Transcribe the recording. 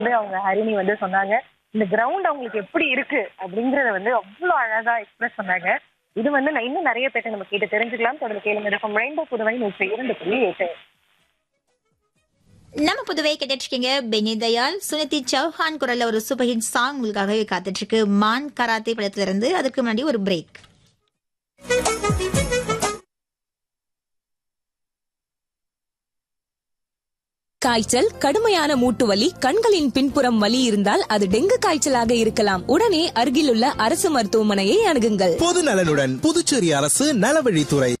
வந்து அவங்க ஹரிணி வந்து சொன்னாங்க இந்த கிரவுண்ட் அவங்களுக்கு எப்படி இருக்கு அப்படிங்கறத வந்து அவ்வளவு அழகா எக்ஸ்பிரஸ் பண்ணாங்க இது வந்து நான் இன்னும் நிறைய பேர்ட்ட நம்ம கேட்டு தெரிஞ்சுக்கலாம் தொடர்ந்து கேளுங்க இருக்கும் ரெயின்போ புதுவை நூற்றி இரண்டு புள்ளி எட்டு நம்ம புதுவை கேட்டுட்டு இருக்கீங்க பெனி தயால் சுனிதி சௌஹான் குரல்ல ஒரு சூப்பர் ஹிட் சாங் உங்களுக்காகவே காத்துட்டு இருக்கு மான் கராத்தே படத்துல இருந்து அதுக்கு முன்னாடி ஒரு பிரேக் காய்ச்சல் கடுமையான மூட்டு வலி கண்களின் பின்புறம் வலி இருந்தால் அது டெங்கு காய்ச்சலாக இருக்கலாம் உடனே அருகிலுள்ள அரசு மருத்துவமனையை அணுகுங்கள் பொது நலனுடன் புதுச்சேரி அரசு நலவழித்துறை